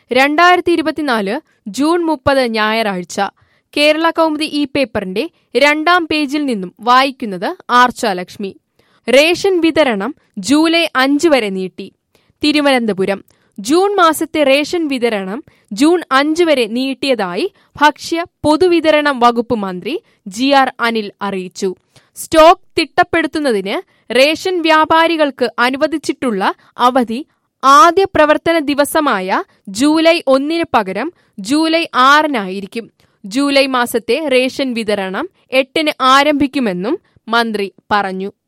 രണ്ടായിരത്തി ഇരുപത്തിനാല് ജൂൺ മുപ്പത് ഞായറാഴ്ച കേരള കൗമുദി ഈ പേപ്പറിന്റെ രണ്ടാം പേജിൽ നിന്നും വായിക്കുന്നത് ആർച്ചാലക്ഷ്മി റേഷൻ വിതരണം ജൂലൈ അഞ്ച് വരെ നീട്ടി തിരുവനന്തപുരം ജൂൺ മാസത്തെ റേഷൻ വിതരണം ജൂൺ അഞ്ച് വരെ നീട്ടിയതായി ഭക്ഷ്യ പൊതുവിതരണം വകുപ്പ് മന്ത്രി ജി ആർ അനിൽ അറിയിച്ചു സ്റ്റോക്ക് തിട്ടപ്പെടുത്തുന്നതിന് റേഷൻ വ്യാപാരികൾക്ക് അനുവദിച്ചിട്ടുള്ള അവധി ആദ്യ പ്രവർത്തന ദിവസമായ ജൂലൈ ഒന്നിന് പകരം ജൂലൈ ആറിനായിരിക്കും ജൂലൈ മാസത്തെ റേഷൻ വിതരണം എട്ടിന് ആരംഭിക്കുമെന്നും മന്ത്രി പറഞ്ഞു